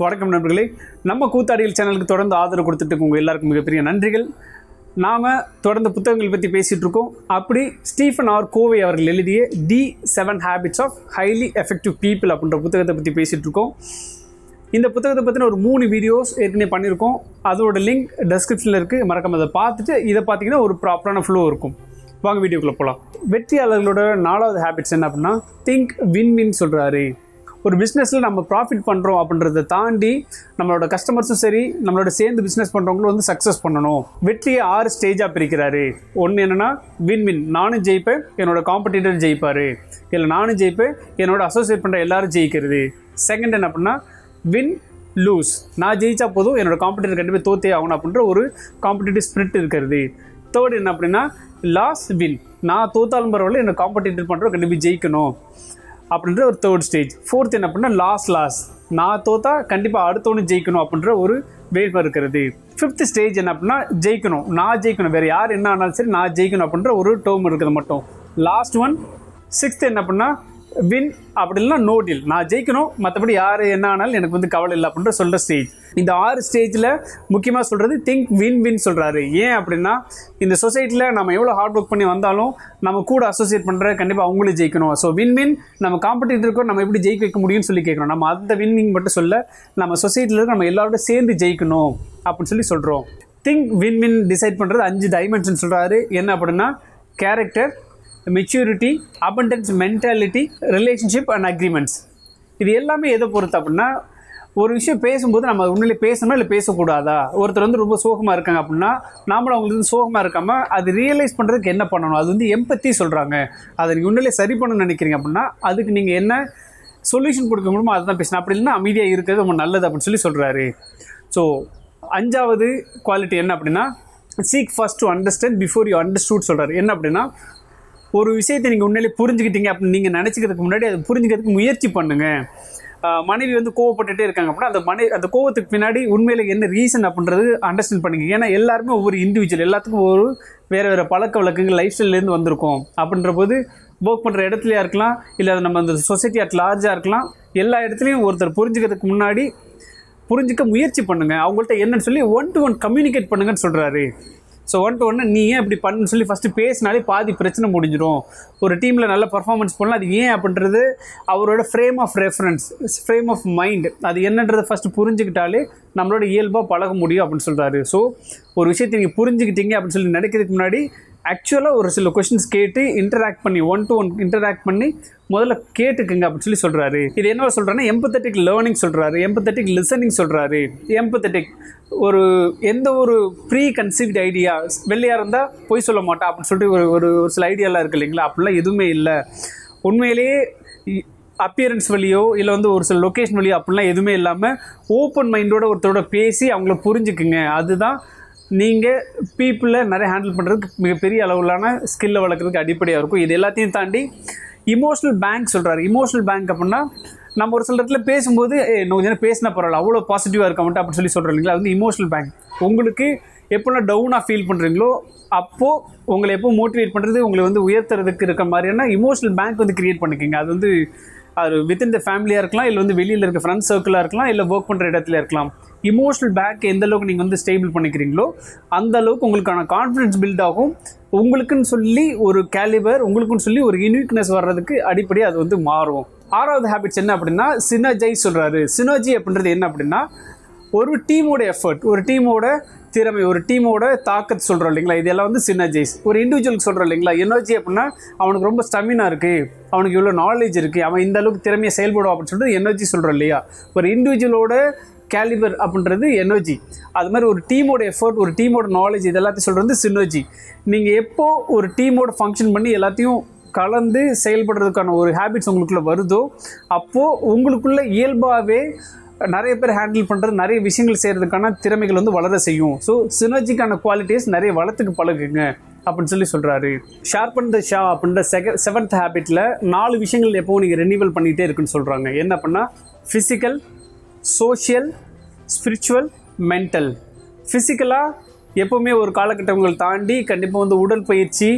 வணக்கம் நண்பர்களே நம்ம கூத்தாடிகள் சேனலுக்கு தொடர்ந்து ஆதரவு கொடுத்துட்டு இருக்க உங்க எல்லாருக்கும் மிகப்பெரிய நன்றிகள் நாம் தொடர்ந்து புத்தகங்கள் பற்றி பேசிகிட்டு இருக்கோம் அப்படி ஸ்டீஃபன் ஆர் கோவை அவர்கள் எழுதிய the seven habits of highly effective people அப்படின்ற புத்தகத்தை பற்றி பேசிகிட்டு இருக்கோம் இந்த புத்தகத்தை பற்றின ஒரு மூணு வீடியோஸ் ஏற்கனவே பண்ணியிருக்கோம் அதோட லிங்க் டெஸ்கிரிப்ஷனில் இருக்குது மறக்காம அதை பார்த்துட்டு இதை பார்த்தீங்கன்னா ஒரு ப்ராப்பரான ஃப்ளோ இருக்கும் வாங்க வீடியோக்குள்ளே போகலாம் வெற்றியாளர்களோட நாலாவது ஹேபிட்ஸ் என்ன அப்படின்னா திங்க் வின் வின் சொல்கிறாரு ஒரு பிஸ்னஸில் நம்ம ப்ராஃபிட் பண்ணுறோம் அப்படின்றத தாண்டி நம்மளோட கஸ்டமர்ஸும் சரி நம்மளோட சேர்ந்து பிஸ்னஸ் பண்ணுறவங்களும் வந்து சக்ஸஸ் பண்ணணும் வெற்றியை ஆறு ஸ்டேஜாக பிரிக்கிறாரு ஒன்று என்னென்னா வின் வின் நானும் ஜெயிப்பேன் என்னோட காம்படிட்டர் ஜெயிப்பார் இல்லை நானும் ஜெயிப்பேன் என்னோட அசோசியேட் பண்ணுற எல்லாரும் ஜெயிக்கிறது செகண்ட் என்ன அப்படின்னா வின் லூஸ் நான் ஜெயிச்சா போதும் என்னோட காம்படிட்டர் கண்டிப்பாக தோத்தே ஆகணும் அப்படின்ற ஒரு காம்படிட்டிவ் ஸ்பிரிட் இருக்கிறது தேர்ட் என்ன அப்படின்னா லாஸ் வின் நான் தோத்தாலும் பரவாயில்ல என்னோட காம்படிட்டர் பண்ணுறோம் கண்டிப்பாக ஜெயிக்கணும் அப்படின்ற ஒரு தேர்ட் ஸ்டேஜ் ஃபோர்த் என்ன அப்படின்னா லாஸ் லாஸ் நான் தோத்தா கண்டிப்பாக அடுத்தவனு ஜெயிக்கணும் அப்படின்ற ஒரு வேட்பு இருக்கிறது ஃபிஃப்த் ஸ்டேஜ் என்ன அப்படின்னா ஜெயிக்கணும் நான் ஜெயிக்கணும் வேறு யார் என்ன ஆனாலும் சரி நான் ஜெயிக்கணும் அப்படின்ற ஒரு டேர்ம் இருக்குது மட்டும் லாஸ்ட் ஒன் சிக்ஸ்த் என்ன அப்படின்னா வின் அப்படி இல்லைனா நோ டீல் நான் ஜெயிக்கணும் மற்றபடி யார் என்ன ஆனாலும் எனக்கு வந்து கவலை இல்லை அப்படின்ற சொல்கிற ஸ்டேஜ் இந்த ஆறு ஸ்டேஜில் முக்கியமாக சொல்கிறது திங்க் வின் வின் சொல்கிறாரு ஏன் அப்படின்னா இந்த சொசைட்டியில் நம்ம எவ்வளோ ஹார்ட் ஒர்க் பண்ணி வந்தாலும் நம்ம கூட அசோசியேட் பண்ணுற கண்டிப்பாக அவங்களும் ஜெயிக்கணும் ஸோ வின் வின் நம்ம காம்படிட்டருக்கும் நம்ம எப்படி ஜெயிக்க வைக்க முடியும்னு சொல்லி கேட்கணும் நம்ம அந்த வின் வின் மட்டும் சொல்ல நம்ம சொசைட்டியில் இருக்க நம்ம எல்லாரோட சேர்ந்து ஜெயிக்கணும் அப்படின்னு சொல்லி சொல்கிறோம் திங்க் வின் வின் டிசைட் பண்ணுறது அஞ்சு டைமென்ஷன் சொல்கிறாரு என்ன அப்படின்னா character maturity abundance mentality relationship and agreements இது எல்லாமே எதை பொறுத்து அப்படின்னா ஒரு விஷயம் பேசும்போது நம்ம உண்மையிலே பேசணுமா இல்லை பேசக்கூடாதா ஒருத்தர் வந்து ரொம்ப சோகமாக இருக்காங்க அப்படின்னா நாமளும் அவங்களுக்கு வந்து சோகமாக இருக்காமல் அது ரியலைஸ் பண்ணுறதுக்கு என்ன பண்ணணும் அது வந்து எம்பத்தி சொல்கிறாங்க அதை நீங்கள் உண்மையிலே சரி பண்ணணும்னு நினைக்கிறீங்க அப்படின்னா அதுக்கு நீங்கள் என்ன சொல்யூஷன் கொடுக்க முடியுமோ அதுதான் பேசணும் அப்படி இல்லைன்னா அமைதியாக இருக்கிறது ரொம்ப நல்லது அப்படின்னு சொல்லி சொல்கிறாரு ஸோ அஞ்சாவது குவாலிட்டி என்ன அப்படின்னா seek first to understand before you understood சொல்கிறாரு என்ன அப்படின்னா ஒரு விஷயத்தை நீங்கள் உண்மையிலே புரிஞ்சுக்கிட்டீங்க அப்படின்னு நீங்கள் நினச்சிக்கிறதுக்கு முன்னாடி அது புரிஞ்சுக்கிறதுக்கு முயற்சி பண்ணுங்க ஆஹ் மனைவி வந்து கோவப்பட்டுட்டே இருக்காங்க அப்படின்னா அந்த மனை அந்த கோவத்துக்கு பின்னாடி உண்மையில என்ன ரீசன் அப்படின்றது அண்டர்ஸ்டாண்ட் பண்ணிக்க ஏன்னா எல்லாருமே ஒவ்வொரு இண்டிவிஜுவல் எல்லாத்துக்கும் ஒரு வேறு வேறு பழக்க வழக்கங்கள் லைஃப் ஸ்டைல்லேருந்து வந்திருக்கோம் அப்படின்ற போது ஒர்க் பண்ணுற இடத்துலையா இருக்கலாம் இல்லை நம்ம அந்த சொசைட்டி அட் லார்ஜாக இருக்கலாம் எல்லா இடத்துலையும் ஒருத்தர் புரிஞ்சுக்கிறதுக்கு முன்னாடி புரிஞ்சுக்க முயற்சி பண்ணுங்க அவங்கள்ட்ட என்னன்னு சொல்லி ஒன் டு ஒன் கம்யூனிகேட் பண்ணுங்கன்னு சொல்கிறாரு ஸோ ஒன் டு ஒன்று நீ ஏன் இப்படி பண்ணுன்னு சொல்லி ஃபஸ்ட்டு பேசினாலே பாதி பிரச்சனை முடிஞ்சிடும் ஒரு டீமில் நல்ல பர்ஃபார்மன்ஸ் பண்ணலாம் அது ஏன் அப்படின்றது அவரோட frame of reference frame of mind அது என்னன்றதை ஃபஸ்ட்டு புரிஞ்சுக்கிட்டாலே நம்மளோட இயல்பாக பழக முடியும் அப்படின்னு சொல்கிறாரு ஸோ ஒரு விஷயத்தை நீங்கள் புரிஞ்சுக்கிட்டீங்க அப்படின்னு சொல்லி நடக்கிறதுக்கு முன்னாடி ஆக்சுவலாக ஒரு சில கொஷின்ஸ் கேட்டு இன்டராக்ட் பண்ணி ஒன் டு ஒன் இன்டராக்ட் பண்ணி முதல்ல கேட்டுக்குங்க அப்படின்னு சொல்லி சொல்கிறாரு இது என்ன சொல்கிறேன்னா எம்பத்தட்டிக் லேர்னிங் சொல்கிறாரு எம்பத்தட்டிக் லிசனிங் சொல்கிறாரு எம்பத்தட்டிக் ஒரு எந்த ஒரு ப்ரீ கன்சீவ்ட் ஐடியா வெள்ளையாக இருந்தால் பொய் சொல்ல மாட்டா அப்படின்னு சொல்லிட்டு ஒரு ஒரு ஒரு சில ஐடியாலாம் இருக்குது இல்லைங்களா அப்படிலாம் எதுவுமே இல்லை உண்மையிலேயே அப்பியரன்ஸ் வழியோ இல்லை வந்து ஒரு சில லொக்கேஷன் வழியோ அப்படிலாம் எதுவுமே இல்லாமல் ஓப்பன் மைண்டோட ஒருத்தரோட பேசி அவங்கள புரிஞ்சுக்குங்க அதுதான் நீங்கள் பீப்புளை நிறைய ஹேண்டில் பண்ணுறதுக்கு மிகப்பெரிய அளவிலான ஸ்கில்லை வளர்க்குறதுக்கு அடிப்படையாக இருக்கும் இது எல்லாத்தையும் தாண்டி இமோஷனல் பேங்க் சொல்கிறாரு இமோஷனல் பேங்க் அப்படின்னா நம்ம ஒரு சில இடத்துல பேசும்போது ஏ இன்னும் கொஞ்சம் பேசினா பரவாயில்ல அவ்வளோ பாசிட்டிவாக இருக்க மாட்டேன் அப்படின்னு சொல்லி சொல்கிறோம் இல்லைங்களா அது வந்து இமோஷனல் பேங்க் உங்களுக்கு எப்போல்லாம் டவுனாக ஃபீல் பண்ணுறீங்களோ அப்போது உங்களை எப்போ மோட்டிவேட் பண்ணுறது உங்களை வந்து உயர்த்துறதுக்கு இருக்க மாதிரியான இமோஷனல் பேங்க் வந்து கிரியேட் பண்ணிக்கோங்க அது வந்து அது வித்தின் த ஃபேமிலியாக இருக்கலாம் இல்லை வந்து வெளியில் இருக்க ஃப்ரெண்ட்ஸ் சர்க்கிளாக இருக்கலாம் இல்லை ஒர்க் பண்ணுற இடத்துல இருக்கலாம் இமோஷனல் பேக் எந்த அளவுக்கு நீங்கள் வந்து ஸ்டேபிள் பண்ணிக்கிறீங்களோ அந்த அளவுக்கு உங்களுக்கான கான்ஃபிடன்ஸ் பில்ட் ஆகும் உங்களுக்குன்னு சொல்லி ஒரு கேலிபர் உங்களுக்குன்னு சொல்லி ஒரு யூனிக்னஸ் வர்றதுக்கு அடிப்படை அது வந்து மாறும் ஆறாவது ஹேபிட்ஸ் என்ன அப்படின்னா சினர்ஜை சொல்கிறாரு சினர்ஜி அப்படின்றது என்ன அப்படின்னா ஒரு டீமோட எஃபர்ட் ஒரு டீமோட திறமை ஒரு டீமோட தாக்கத்தை சொல்கிறோம் இல்லைங்களா இதெல்லாம் வந்து சினர்ஜைஸ் ஒரு இண்டிவிஜுவலுக்கு சொல்கிறோம் இல்லைங்களா எனர்ஜி அப்படின்னா அவனுக்கு ரொம்ப ஸ்டமினா இருக்குது அவனுக்கு இவ்வளோ நாலேஜ் இருக்குது அவன் இந்த அளவுக்கு திறமையை செயல்படும் அப்படின்னு சொல்லிட்டு எனர்ஜி சொல்கிறோம் இல்லையா ஒரு இண்டிவிஜுவலோட கேலிபர் அப்படின்றது எனர்ஜி அது மாதிரி ஒரு டீமோட எஃபர்ட் ஒரு டீமோட நாலேஜ் இது எல்லாத்தையும் சொல்கிறது சினர்ஜி நீங்கள் எப்போ ஒரு டீமோட ஃபங்க்ஷன் பண்ணி எல்லாத்தையும் கலந்து செயல்படுறதுக்கான ஒரு ஹேபிட்ஸ் உங்களுக்குள்ளே வருதோ அப்போது உங்களுக்குள்ள இயல்பாகவே நிறைய பேர் ஹேண்டில் பண்ணுறது நிறைய விஷயங்கள் செய்கிறதுக்கான திறமைகள் வந்து வளர செய்யும் ஸோ சினர்ஜிக்கான குவாலிட்டிஸ் நிறைய வளத்துக்கு பழகுங்க அப்படின்னு சொல்லி சொல்கிறாரு ஷார்பன் த ஷா அப்படின்ற செக செவன்த் ஹேபிட்டில் நாலு விஷயங்கள் எப்போவும் நீங்கள் ரெனிவல் பண்ணிகிட்டே இருக்குன்னு சொல்கிறாங்க என்ன பண்ணால் ஃபிசிக்கல் சோஷியல் ஸ்பிரிச்சுவல் மென்டல் ஃபிசிக்கலாக எப்போவுமே ஒரு காலகட்டங்கள் தாண்டி கண்டிப்பாக வந்து உடற்பயிற்சி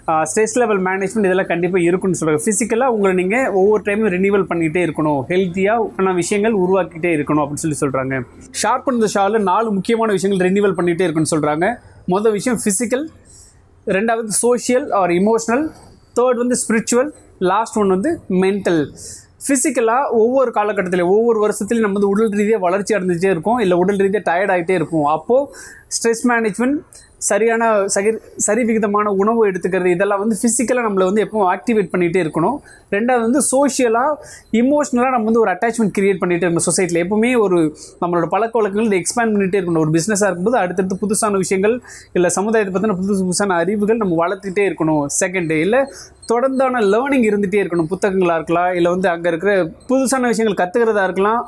ஸ்ட்ரெஸ் லெவல் மேனேஜ்மெண்ட் இதெல்லாம் கண்டிப்பாக இருக்குன்னு சொல்கிறாங்க ஃபிசிக்கலாக உங்களை நீங்கள் ஒவ்வொரு டைமும் ரினிவல் பண்ணிகிட்டே இருக்கணும் ஹெல்த்தியாக விஷயங்கள் உருவாக்கிட்டே இருக்கணும் அப்படின்னு சொல்லி சொல்கிறாங்க ஷார்ப் த ஷாவில் நாலு முக்கியமான விஷயங்கள் ரினிவல் பண்ணிகிட்டே இருக்குன்னு சொல்கிறாங்க மொதல் விஷயம் ஃபிசிக்கல் ரெண்டாவது சோஷியல் ஆர் இமோஷனல் தேர்ட் வந்து ஸ்பிரிச்சுவல் லாஸ்ட் ஒன் வந்து மென்டல் ஃபிசிக்கலாக ஒவ்வொரு காலகட்டத்திலையும் ஒவ்வொரு வருஷத்துலையும் நம்ம வந்து உடல் ரீதியாக வளர்ச்சி அடைஞ்சிட்டே இருக்கும் இல்லை உடல் ரீதியாக டயர்ட் ஆகிட்டே இருக்கும் அப்போது ஸ்ட்ரெஸ் மேனேஜ்மெண்ட் சரியான சரி சரி விகிதமான உணவு எடுத்துக்கிறது இதெல்லாம் வந்து ஃபிசிக்கலாக நம்மளை வந்து எப்பவும் ஆக்டிவேட் பண்ணிகிட்டே இருக்கணும் ரெண்டாவது வந்து சோஷியலாக இமோஷ்னலாக நம்ம வந்து ஒரு அட்டாச்மெண்ட் கிரியேட் பண்ணிகிட்டே இருக்கணும் சொசைட்டியில் எப்பவுமே ஒரு நம்மளோட பழக்க வழக்கங்கள் எக்ஸ்பேண்ட் பண்ணிகிட்டே இருக்கணும் ஒரு பிஸ்னஸாக இருக்கும்போது அடுத்தடுத்து புதுசான விஷயங்கள் இல்லை சமுதாயத்தை பற்றின புதுசு புதுசான அறிவுகள் நம்ம வளர்த்துக்கிட்டே இருக்கணும் செகண்டு இல்லை தொடர்ந்தான லேர்னிங் இருந்துகிட்டே இருக்கணும் புத்தகங்களாக இருக்கலாம் இல்லை வந்து அங்கே இருக்கிற புதுசான விஷயங்கள் கற்றுக்கிறதா இருக்கலாம்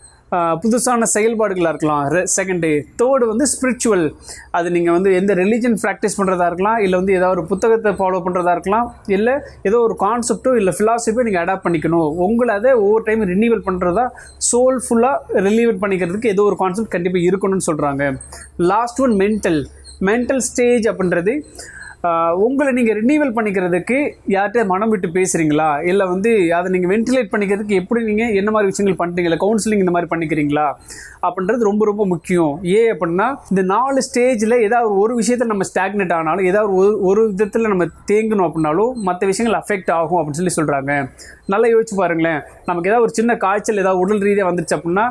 புதுசான செயல்பாடுகளாக இருக்கலாம் செகண்டு தேர்டு வந்து ஸ்பிரிச்சுவல் அது நீங்கள் வந்து எந்த ரிலீஜன் ப்ராக்டிஸ் பண்ணுறதா இருக்கலாம் இல்லை வந்து ஏதாவது ஒரு புத்தகத்தை ஃபாலோ பண்ணுறதா இருக்கலாம் இல்லை ஏதோ ஒரு கான்செப்டோ இல்லை ஃபிலாசபியோ நீங்கள் அடாப்ட் பண்ணிக்கணும் உங்களை அதை ஒவ்வொரு டைம் ரினியூவல் பண்ணுறதா சோல்ஃபுல்லாக ரிலீவல் பண்ணிக்கிறதுக்கு ஏதோ ஒரு கான்செப்ட் கண்டிப்பாக இருக்கணும்னு சொல்கிறாங்க last one mental mental stage அப்படின்றது உங்களை நீங்கள் ரினியூவல் பண்ணிக்கிறதுக்கு யார்கிட்ட மனம் விட்டு பேசுகிறீங்களா இல்லை வந்து அதை நீங்கள் வென்டிலேட் பண்ணிக்கிறதுக்கு எப்படி நீங்கள் என்ன மாதிரி விஷயங்கள் பண்ணுறீங்களா கவுன்சிலிங் இந்த மாதிரி பண்ணிக்கிறீங்களா அப்படின்றது ரொம்ப ரொம்ப முக்கியம் ஏன் அப்படின்னா இந்த நாலு ஸ்டேஜில் ஏதாவது ஒரு விஷயத்தில் நம்ம ஸ்டாக்னெட் ஆனாலும் ஏதாவது ஒரு ஒரு விதத்தில் நம்ம தேங்கணும் அப்படின்னாலும் மற்ற விஷயங்கள் அஃபெக்ட் ஆகும் அப்படின்னு சொல்லி சொல்கிறாங்க நல்லா யோசிச்சு பாருங்களேன் நமக்கு ஏதாவது ஒரு சின்ன காய்ச்சல் ஏதாவது உடல் ரீதியாக வந்துருச்சு அப்படின்னா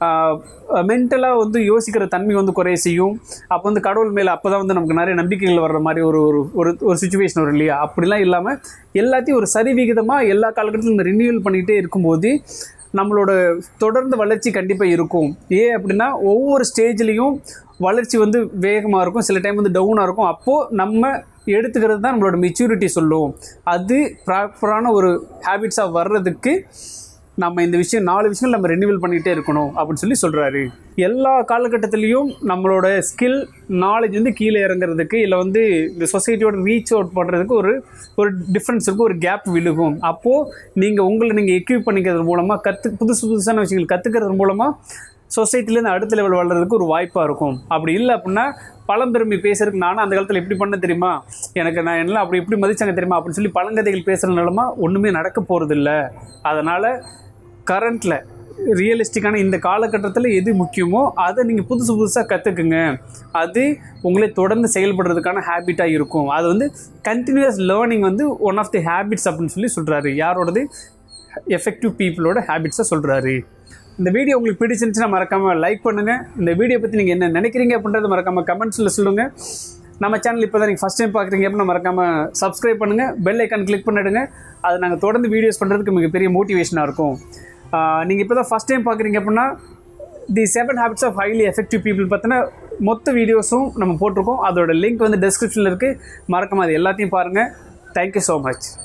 மென்டலாக வந்து யோசிக்கிற தன்மை வந்து குறைய செய்யும் அப்போ வந்து கடவுள் மேலே அப்போ தான் வந்து நமக்கு நிறைய நம்பிக்கைகள் வர்ற மாதிரி ஒரு ஒரு ஒரு ஒரு சுச்சுவேஷன் வரும் இல்லையா அப்படிலாம் இல்லாமல் எல்லாத்தையும் ஒரு சரிவிகிதமாக எல்லா காலகட்டத்திலும் இந்த ரினியூவல் பண்ணிகிட்டே இருக்கும்போது நம்மளோட தொடர்ந்து வளர்ச்சி கண்டிப்பாக இருக்கும் ஏன் அப்படின்னா ஒவ்வொரு ஸ்டேஜ்லேயும் வளர்ச்சி வந்து வேகமாக இருக்கும் சில டைம் வந்து டவுனாக இருக்கும் அப்போது நம்ம எடுத்துக்கிறது தான் நம்மளோட மெச்சூரிட்டி சொல்லும் அது ப்ராப்பரான ஒரு ஹேபிட்ஸாக வர்றதுக்கு நம்ம இந்த விஷயம் நாலு விஷயங்கள் நம்ம ரெனியூவல் பண்ணிகிட்டே இருக்கணும் அப்படின்னு சொல்லி சொல்கிறாரு எல்லா காலகட்டத்திலையும் நம்மளோட ஸ்கில் நாலேஜ் வந்து கீழே இறங்குறதுக்கு இல்லை வந்து இந்த சொசைட்டியோட ரீச் அவுட் பண்ணுறதுக்கு ஒரு ஒரு டிஃப்ரென்ஸ் இருக்கும் ஒரு கேப் விழுகும் அப்போது நீங்கள் உங்களை நீங்கள் எக்யூப் பண்ணிக்கிறது மூலமாக கற்று புதுசு புதுசான விஷயங்கள் கற்றுக்கிறது மூலமாக சொசைட்டிலேருந்து அடுத்த லெவல் வளர்கிறதுக்கு ஒரு வாய்ப்பாக இருக்கும் அப்படி இல்லை அப்படின்னா பழம்பெருமை பேசுறதுக்கு நானும் அந்த காலத்தில் எப்படி பண்ண தெரியுமா எனக்கு நான் என்ன அப்படி இப்படி மதிச்சாங்க தெரியுமா அப்படின்னு சொல்லி பழங்கதைகள் பேசுகிற நிலமா ஒன்றுமே நடக்க போகிறதில்ல அதனால் கரண்ட்டில் ரியலிஸ்டிக்கான இந்த காலகட்டத்தில் எது முக்கியமோ அதை நீங்கள் புதுசு புதுசாக கற்றுக்குங்க அது உங்களே தொடர்ந்து செயல்படுறதுக்கான ஹேபிட்டாக இருக்கும் அது வந்து கண்டினியூஸ் லேர்னிங் வந்து ஒன் ஆஃப் தி ஹேபிட்ஸ் அப்படின்னு சொல்லி சொல்கிறாரு யாரோடது எஃபெக்டிவ் பீப்புளோட ஹேபிட்ஸை சொல்கிறாரு இந்த வீடியோ உங்களுக்கு பிடிச்சிருந்துச்சுன்னா மறக்காமல் லைக் பண்ணுங்கள் இந்த வீடியோ பற்றி நீங்கள் என்ன நினைக்கிறீங்க அப்படின்றத மறக்காமல் கமெண்ட்ஸில் சொல்லுங்கள் நம்ம சேனல் இப்போ தான் நீங்கள் ஃபஸ்ட் டைம் பார்க்குறீங்க அப்படின்னா மறக்காமல் சப்ஸ்கிரைப் பண்ணுங்கள் பெல் ஐக்கான் கிளிக் பண்ணிவிடுங்க அது நாங்கள் தொடர்ந்து வீடியோஸ் பண்ணுறதுக்கு மிகப்பெரிய மோட்டிவேஷனாக இருக்கும் நீங்கள் இப்போ தான் ஃபஸ்ட் டைம் பார்க்குறீங்க அப்படின்னா the seven habits of highly effective people பார்த்தினா மொத்த வீடியோஸும் நம்ம போட்டிருக்கோம் அதோட லிங்க் வந்து டெஸ்கிரிப்ஷனில் இருக்குது மறக்காமல் அது எல்லாத்தையும் பாருங்கள் தேங்க்யூ ஸோ மச்